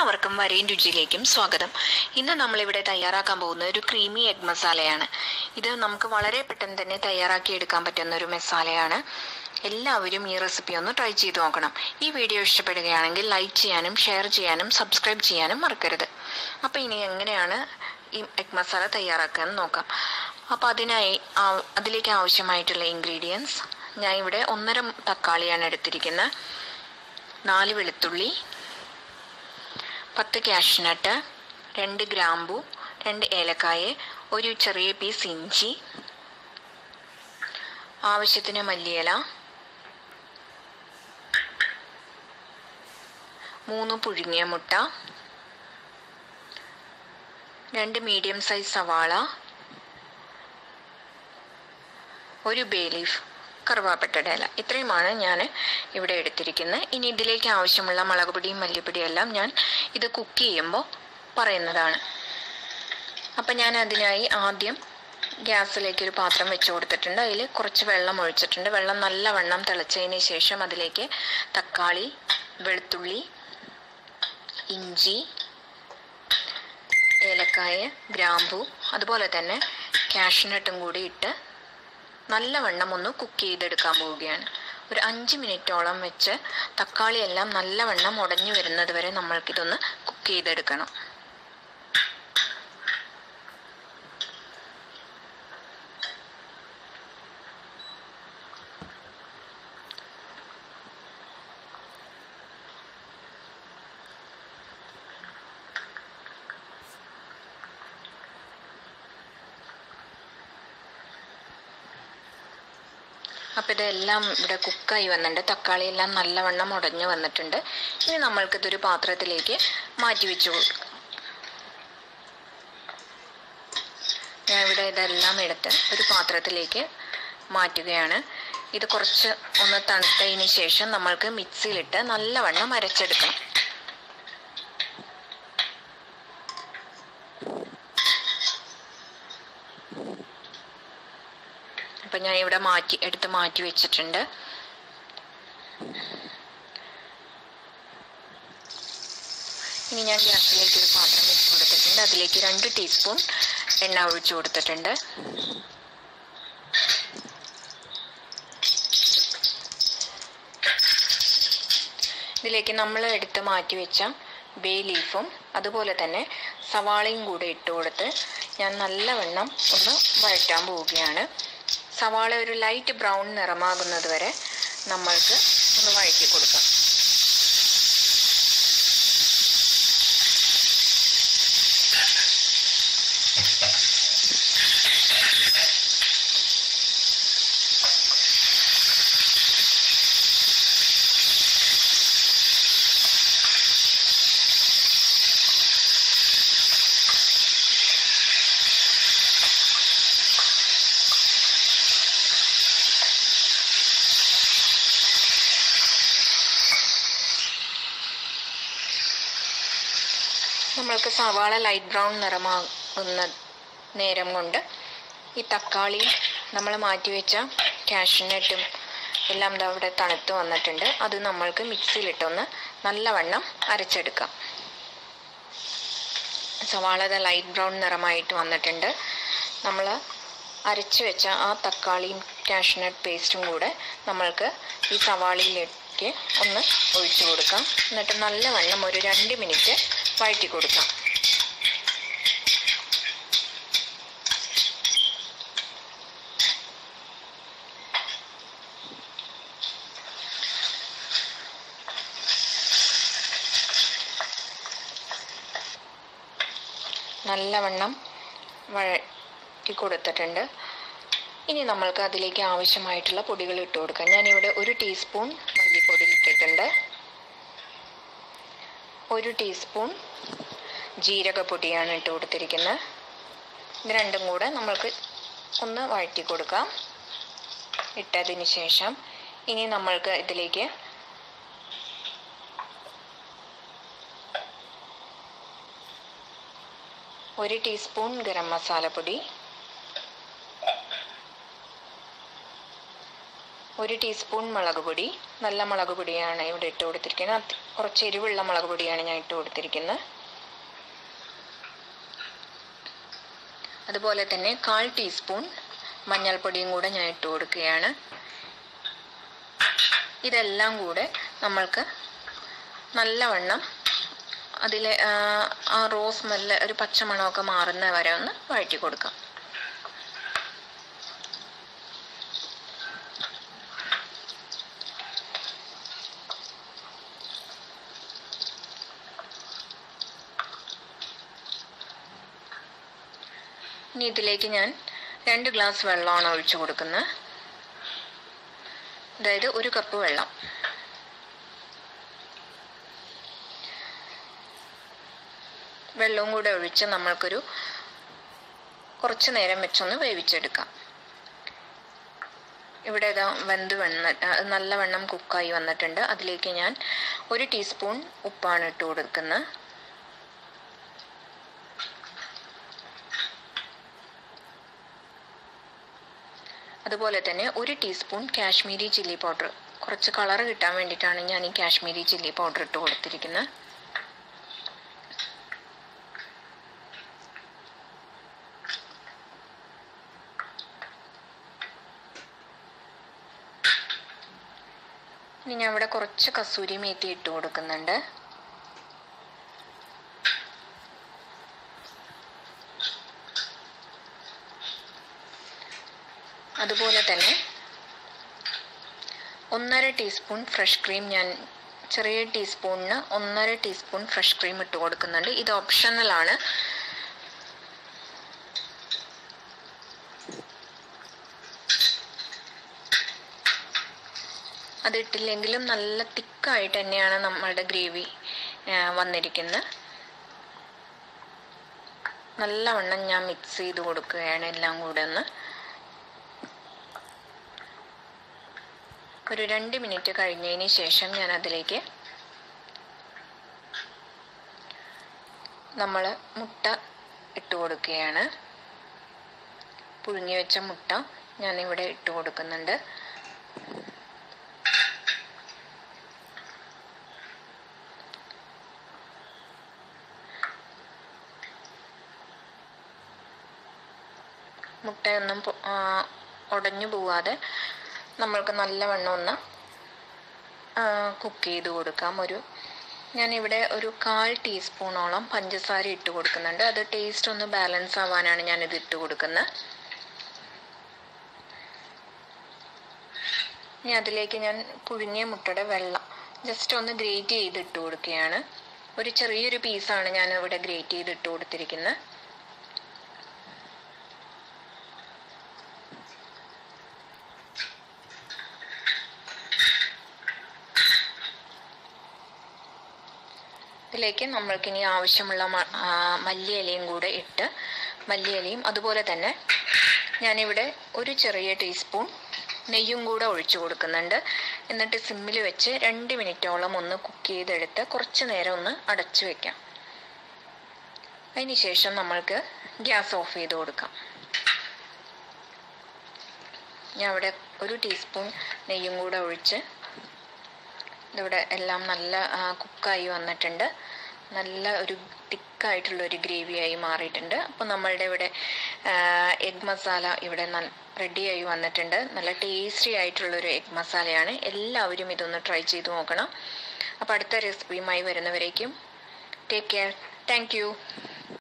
എല്ലാവർക്കും വരയും രുചിയിലേക്കും സ്വാഗതം ഇന്ന് നമ്മളിവിടെ തയ്യാറാക്കാൻ പോകുന്നത് ഒരു ക്രീമി എഗ് മസാലയാണ് ഇത് നമുക്ക് വളരെ പെട്ടെന്ന് തന്നെ തയ്യാറാക്കി എടുക്കാൻ പറ്റുന്ന ഒരു മസാലയാണ് എല്ലാവരും ഈ റെസിപ്പി ഒന്ന് ട്രൈ ചെയ്ത് നോക്കണം ഈ വീഡിയോ ഇഷ്ടപ്പെടുകയാണെങ്കിൽ ലൈക്ക് ചെയ്യാനും ഷെയർ ചെയ്യാനും സബ്സ്ക്രൈബ് ചെയ്യാനും മറക്കരുത് അപ്പോൾ ഇനി എങ്ങനെയാണ് ഈ എഗ് മസാല തയ്യാറാക്കാൻ നോക്കാം അപ്പോൾ അതിനായി ആ- അതിലേക്ക് ആവശ്യമായിട്ടുള്ള ഇൻഗ്രീഡിയൻസ് ഞാൻ ഇവിടെ ഒന്നര തക്കാളിയാണ് എടുത്തിരിക്കുന്നത് നാല് വെളുത്തുള്ളി പത്ത് കാഷ്നട്ട് രണ്ട് ഗ്രാമ്പു രണ്ട് ഏലക്കായ ഒരു ചെറിയ പീസ് ഇഞ്ചി ആവശ്യത്തിന് മല്ലിയില മൂന്ന് പുഴുങ്ങിയ മുട്ട രണ്ട് മീഡിയം സൈസ് സവാള ഒരു ബേ ലീഫ് കറുവാപ്പട്ടയുടെ ഇല ഇത്രയുമാണ് ഞാൻ ഇവിടെ എടുത്തിരിക്കുന്നത് ഇനി ഇതിലേക്ക് ആവശ്യമുള്ള മുളക് പൊടിയും മല്ലിപ്പൊടിയും എല്ലാം ഞാൻ ഇത് കുക്ക് ചെയ്യുമ്പോൾ പറയുന്നതാണ് അപ്പം ഞാൻ അതിനായി ആദ്യം ഗ്യാസിലേക്ക് ഒരു പാത്രം വെച്ച് കൊടുത്തിട്ടുണ്ട് അതിൽ കുറച്ച് വെള്ളം ഒഴിച്ചിട്ടുണ്ട് വെള്ളം നല്ലവണ്ണം തിളച്ചതിന് ശേഷം അതിലേക്ക് തക്കാളി വെളുത്തുള്ളി ഇഞ്ചി ഏലക്കായ ഗ്രാമ്പു അതുപോലെ തന്നെ കാഷ്നട്ടും കൂടി ഇട്ട് നല്ലവണ്ണം ഒന്ന് കുക്ക് ചെയ്തെടുക്കാൻ പോവുകയാണ് ഒരു അഞ്ച് മിനിറ്റോളം വെച്ച് തക്കാളി എല്ലാം നല്ലവണ്ണം ഉടഞ്ഞു വരുന്നത് വരെ നമ്മൾക്കിതൊന്ന് കുക്ക് ചെയ്തെടുക്കണം അപ്പോൾ ഇതെല്ലാം ഇവിടെ കുക്കായി വന്നിട്ടുണ്ട് തക്കാളി എല്ലാം നല്ലവണ്ണം ഉടഞ്ഞു വന്നിട്ടുണ്ട് ഇനി നമ്മൾക്കിതൊരു പാത്രത്തിലേക്ക് മാറ്റി വെച്ചു കൊടുക്കാം ഞാൻ ഇവിടെ ഇതെല്ലാം എടുത്ത് ഒരു പാത്രത്തിലേക്ക് മാറ്റുകയാണ് ഇത് കുറച്ച് ഒന്ന് തണുത്തതിന് ശേഷം നമ്മൾക്ക് മിക്സിയിലിട്ട് നല്ലവണ്ണം അരച്ചെടുക്കണം അപ്പം ഞാൻ ഇവിടെ മാറ്റി എടുത്ത് മാറ്റി വെച്ചിട്ടുണ്ട് ഇനി ഞാൻ ഗ്യാസിലേക്ക് ഒരു പാത്രം വെച്ച് കൊടുത്തിട്ടുണ്ട് അതിലേക്ക് രണ്ട് ടീസ്പൂൺ എണ്ണ ഒഴിച്ചു കൊടുത്തിട്ടുണ്ട് ഇതിലേക്ക് നമ്മൾ എടുത്ത് മാറ്റി വെച്ച ബേ ലീഫും അതുപോലെ തന്നെ സവാളയും കൂടെ ഇട്ട് കൊടുത്ത് ഞാൻ നല്ലവണ്ണം ഒന്ന് വഴറ്റാൻ പോവുകയാണ് സവാള ഒരു ലൈറ്റ് ബ്രൗൺ നിറമാകുന്നത് വരെ നമ്മൾക്ക് ഒന്ന് വഴറ്റി കൊടുക്കാം നമ്മൾക്ക് സവാള ലൈറ്റ് ബ്രൗൺ നിറമാകുന്ന നേരം കൊണ്ട് ഈ തക്കാളി നമ്മൾ മാറ്റിവെച്ച കാഷ്നട്ടും എല്ലാം ദാ ഇവിടെ തണുത്ത് വന്നിട്ടുണ്ട് അത് നമ്മൾക്ക് മിക്സിയിലിട്ടൊന്ന് നല്ലവണ്ണം അരച്ചെടുക്കാം സവാള ദാ ലൈറ്റ് ബ്രൗൺ നിറമായിട്ട് വന്നിട്ടുണ്ട് നമ്മൾ അരച്ച് വെച്ച ആ തക്കാളിയും കാഷ്നട്ട് പേസ്റ്റും കൂടെ നമ്മൾക്ക് ഈ സവാളയിലേക്ക് ഒന്ന് ഒഴിച്ചു കൊടുക്കാം എന്നിട്ട് നല്ലവണ്ണം ഒരു രണ്ട് മിനിറ്റ് വഴറ്റി കൊടുക്കാം നല്ലവണ്ണം വഴറ്റി കൊടുത്തിട്ടുണ്ട് ഇനി നമ്മൾക്ക് അതിലേക്ക് ആവശ്യമായിട്ടുള്ള പൊടികൾ ഇട്ട് കൊടുക്കാം ഞാനിവിടെ ഒരു ടീസ്പൂൺ മല്ലിപ്പൊടി ഇട്ടിട്ടുണ്ട് ഒരു ടീസ്പൂൺ ജീരകപ്പൊടിയാണ് ഇട്ട് കൊടുത്തിരിക്കുന്നത് ഇത് രണ്ടും കൂടെ നമ്മൾക്ക് ഒന്ന് വഴറ്റി കൊടുക്കാം ഇട്ടതിന് ശേഷം ഇനി നമ്മൾക്ക് ഇതിലേക്ക് ഒരു ടീസ്പൂൺ ഗരം മസാലപ്പൊടി ഒരു ടീസ്പൂൺ മുളക് പൊടി നല്ല മുളക് പൊടിയാണ് ഇവിടെ ഇട്ട് കൊടുത്തിരിക്കുന്നത് അത് കുറച്ച് എരിവുള്ള മുളക് പൊടിയാണ് ഞാൻ ഇട്ട് കൊടുത്തിരിക്കുന്നത് അതുപോലെ തന്നെ കാൽ ടീസ്പൂൺ മഞ്ഞൾപ്പൊടിയും കൂടെ ഞാൻ ഇട്ട് കൊടുക്കുകയാണ് ഇതെല്ലാം കൂടെ നമ്മൾക്ക് നല്ലവണ്ണം അതിലെ ആ റോസ് സ്മെല്ല് ഒരു പച്ചമണമൊക്കെ മാറുന്ന വരെ ഒന്ന് വഴറ്റി കൊടുക്കാം ഇനി ഇതിലേക്ക് ഞാൻ രണ്ട് ഗ്ലാസ് വെള്ളമാണ് ഒഴിച്ചു കൊടുക്കുന്നത് അതായത് ഒരു കപ്പ് വെള്ളം വെള്ളവും കൂടെ ഒഴിച്ച് നമ്മൾക്കൊരു കുറച്ച് നേരം വെച്ചൊന്ന് വേവിച്ചെടുക്കാം ഇവിടെ ഇതാ വെന്ത് വന്ന നല്ല വണ്ണം കുക്കായി വന്നിട്ടുണ്ട് അതിലേക്ക് ഞാൻ ഒരു ടീസ്പൂൺ ഉപ്പാണ് ഇട്ട് കൊടുക്കുന്നത് അതുപോലെ തന്നെ ഒരു ടീസ്പൂൺ കാശ്മീരി ചില്ലി പൗഡർ കുറച്ച് കളർ കിട്ടാൻ വേണ്ടിയിട്ടാണ് ഞാൻ ഈ കാശ്മീരി ചില്ലി പൗഡർ ഇട്ട് കൊടുത്തിരിക്കുന്നത് ഇനി ഞാൻ ഇവിടെ കുറച്ച് കസൂരി മേത്തി ഇട്ട് കൊടുക്കുന്നുണ്ട് അതുപോലെ തന്നെ ഒന്നര ടീസ്പൂൺ ഫ്രഷ് ക്രീം ഞാൻ ചെറിയ ടീസ്പൂണിന് ഒന്നര ടീസ്പൂൺ ഫ്രഷ് ക്രീം ഇട്ട് കൊടുക്കുന്നുണ്ട് ഇത് ഓപ്ഷണലാണ് അതിട്ടില്ലെങ്കിലും നല്ല തിക്കായിട്ട് തന്നെയാണ് നമ്മളുടെ ഗ്രേവി വന്നിരിക്കുന്നത് നല്ലവണ്ണം ഞാൻ മിക്സ് ചെയ്ത് കൊടുക്കുകയാണ് എല്ലാം കൂടെ ഒന്ന് ഒരു രണ്ട് മിനിറ്റ് കഴിഞ്ഞതിന് ശേഷം ഞാൻ അതിലേക്ക് നമ്മൾ മുട്ട ഇട്ട് കൊടുക്കുകയാണ് പുഴുങ്ങി വെച്ച മുട്ട ഞാൻ ഇവിടെ ഇട്ട് കൊടുക്കുന്നുണ്ട് മുട്ടയൊന്നും ഉടഞ്ഞു പോവാതെ നമ്മൾക്ക് നല്ലവണ്ണം ഒന്ന് കുക്ക് ചെയ്ത് കൊടുക്കാം ഒരു ഞാനിവിടെ ഒരു കാൽ ടീസ്പൂണോളം പഞ്ചസാര ഇട്ട് കൊടുക്കുന്നുണ്ട് അത് ടേസ്റ്റ് ഒന്ന് ബാലൻസ് ആവാനാണ് ഞാനിത് ഇട്ട് കൊടുക്കുന്നത് ഇനി അതിലേക്ക് ഞാൻ പുഴുങ്ങിയ മുട്ടയുടെ വെള്ളം ജസ്റ്റ് ഒന്ന് ഗ്രേറ്റ് ചെയ്ത് ഇട്ട് കൊടുക്കുകയാണ് ഒരു ചെറിയൊരു പീസാണ് ഞാൻ ഇവിടെ ഗ്രേറ്റ് ചെയ്ത് ഇട്ട് കൊടുത്തിരിക്കുന്നത് ഇതിലേക്ക് നമ്മൾക്കിനി ആവശ്യമുള്ള മല്ലിയിലയും കൂടെ ഇട്ട് മല്ലിയിലയും അതുപോലെ തന്നെ ഞാനിവിടെ ഒരു ചെറിയ ടീസ്പൂൺ നെയ്യും കൂടെ ഒഴിച്ചു കൊടുക്കുന്നുണ്ട് എന്നിട്ട് സിമ്മിൽ വെച്ച് രണ്ട് മിനിറ്റോളം ഒന്ന് കുക്ക് ചെയ്തെടുത്ത് കുറച്ച് നേരം ഒന്ന് അടച്ചു വെക്കാം അതിനുശേഷം നമ്മൾക്ക് ഗ്യാസ് ഓഫ് ചെയ്ത് കൊടുക്കാം ഞാൻ ഇവിടെ ഒരു ടീസ്പൂൺ നെയ്യും കൂടെ ഒഴിച്ച് ഇതിവിടെ എല്ലാം നല്ല കുക്കായി വന്നിട്ടുണ്ട് നല്ല ഒരു തിക്കായിട്ടുള്ള ഒരു ഗ്രേവിയായി മാറിയിട്ടുണ്ട് അപ്പോൾ നമ്മളുടെ ഇവിടെ എഗ് മസാല ഇവിടെ റെഡിയായി വന്നിട്ടുണ്ട് നല്ല ടേസ്റ്റി ആയിട്ടുള്ളൊരു എഗ് മസാലയാണ് എല്ലാവരും ഇതൊന്ന് ട്രൈ ചെയ്ത് നോക്കണം അപ്പോൾ അടുത്ത റെസിപ്പിയുമായി വരുന്നവരേക്കും ടേക്ക് കെയർ താങ്ക്